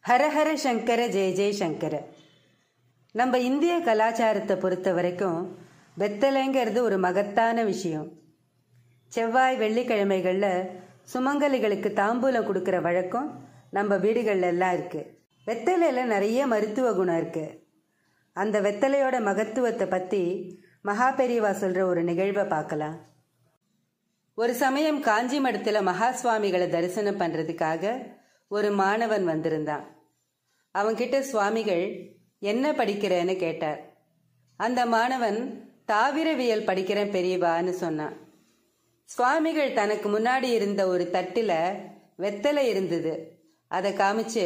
ஹரஹர சங்கர ஜெய ஜெய சங்கர நம்ம இந்திய கலாச்சாரத்தை பொறுத்த வரைக்கும் வெத்தலைங்கிறது ஒரு மகத்தான விஷயம் செவ்வாய் வெள்ளிக்கிழமைகளில் சுமங்கலிகளுக்கு தாம்பூலம் கொடுக்குற வழக்கம் நம்ம வீடுகள்ல எல்லாம் இருக்கு வெத்தலையில் நிறைய மருத்துவ குணம் இருக்கு அந்த வெத்தலையோட மகத்துவத்தை பற்றி மகா பெரியவா சொல்கிற ஒரு நிகழ்வை பார்க்கலாம் ஒரு சமயம் காஞ்சி மடத்தில் மகா சுவாமிகளை தரிசனம் பண்ணுறதுக்காக ஒரு மாணவன் வந்திருந்தான் அவன்கிட்ட சுவாமிகள் என்ன படிக்கிறேன்னு கேட்டார் அந்த மாணவன் தாவிரவியல் படிக்கிறேன் பெரியவான்னு சொன்னான் சுவாமிகள் தனக்கு முன்னாடி இருந்த ஒரு தட்டில் வெத்தலை இருந்தது அதை காமிச்சு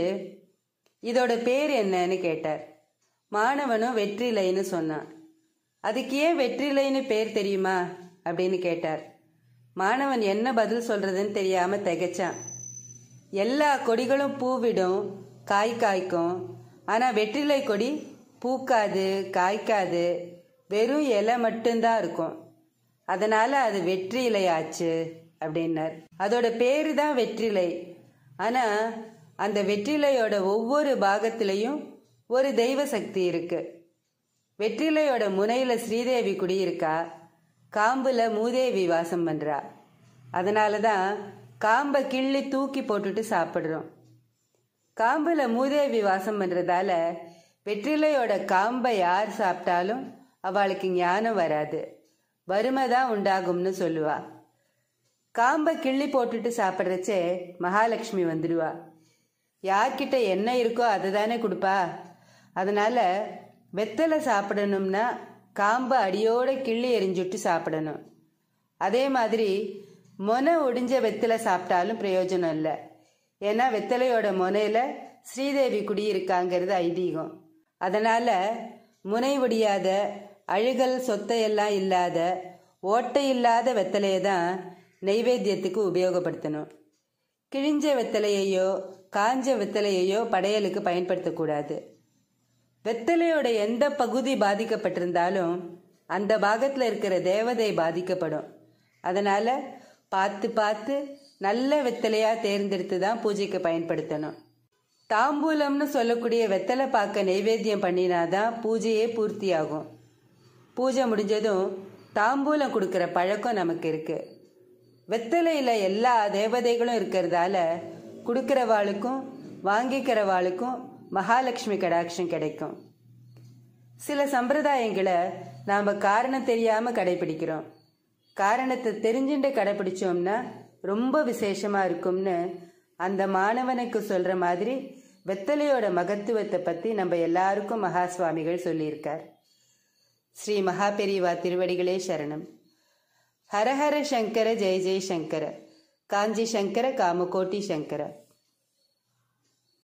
இதோட பேர் என்னன்னு கேட்டார் மாணவனும் வெற்றிலைன்னு சொன்னான் அதுக்கு ஏன் வெற்றிலைன்னு பேர் தெரியுமா அப்படின்னு கேட்டார் மாணவன் என்ன பதில் சொல்றதுன்னு தெரியாம திகைச்சான் எல்லா கொடிகளும் பூவிடும் காய் காய்க்கும் ஆனா வெற்றிலை கொடி பூக்காது காய்க்காது வெறும் இலை மட்டும்தான் இருக்கும் அதனால அது வெற்றிலை ஆச்சு அப்படின்னார் அதோட பேரு தான் வெற்றிலை ஆனா அந்த வெற்றிலையோட ஒவ்வொரு பாகத்திலையும் ஒரு தெய்வ சக்தி இருக்கு வெற்றிலையோட முனையில ஸ்ரீதேவி குடியிருக்கா காம்புல மூதேவி வாசம் பண்றா அதனால தான் காம்பை கிள்ளி தூக்கி போட்டுட்டு சாப்பிடுறோம் காம்புல மூதேவி வாசம் பண்றதால வெற்றிலையோட காம்பை யார் சாப்பிட்டாலும் அவளுக்கு ஞானம் வராது வறுமை தான் உண்டாகும்னு சொல்லுவா காம்பை கிள்ளி போட்டுட்டு சாப்பிட்றச்சே மகாலட்சுமி வந்துடுவா யார்கிட்ட என்ன இருக்கோ அதை தானே கொடுப்பா அதனால வெத்தலை சாப்பிடணும்னா காம்பை அடியோட கிள்ளி எரிஞ்சுட்டு சாப்பிடணும் அதே மாதிரி மொனை ஒடிஞ்ச வெத்தலை சாப்பிட்டாலும் பிரயோஜனம் இல்லை ஏன்னா வெத்தலையோட முனையில ஸ்ரீதேவி குடியிருக்காங்கிறது ஐதீகம் அதனால முனை ஒடியாத அழுகல் சொத்தையெல்லாம் இல்லாத ஓட்டை இல்லாத வெத்தலையை தான் நெய்வேத்தியத்துக்கு உபயோகப்படுத்தணும் கிழிஞ்ச வெத்தலையையோ காஞ்ச வெத்தலையையோ படையலுக்கு பயன்படுத்தக்கூடாது வெத்தலையோட எந்த பகுதி பாதிக்கப்பட்டிருந்தாலும் அந்த பாகத்தில் இருக்கிற தேவதை பாதிக்கப்படும் அதனால பார்த்து பார்த்து நல்ல வெத்தலையா தேர்ந்தெடுத்து தான் பூஜைக்கு பயன்படுத்தணும் தாம்பூலம்னு சொல்லக்கூடிய வெத்தலை பாக்க நைவேத்தியம் பண்ணினாதான் பூஜையே பூர்த்தியாகும் பூஜை முடிஞ்சதும் தாம்பூலம் கொடுக்கிற பழக்கம் நமக்கு இருக்கு வெத்தலையில எல்லா தேவதைகளும் இருக்கிறதால கொடுக்கிறவாளுக்கும் வாங்கிக்கிறவாளுக்கும் மகாலட்சுமி கடாட்சம் கிடைக்கும் சில சம்பிரதாயங்களை நாம் காரணம் தெரியாமல் கடைபிடிக்கிறோம் காரணத்தை தெரிஞ்சுட்டு கடைபிடிச்சோம்னா ரொம்ப விசேஷமாக இருக்கும்னு அந்த மாணவனுக்கு சொல்கிற மாதிரி வெத்தலையோட மகத்துவத்தை பற்றி நம்ம எல்லாருக்கும் மகா சுவாமிகள் சொல்லியிருக்கார் ஸ்ரீ மகா பெரியவா திருவடிகளே சரணம் ஹரஹர சங்கர ஜெய ஜெய சங்கர காஞ்சி சங்கர காமகோட்டி சங்கர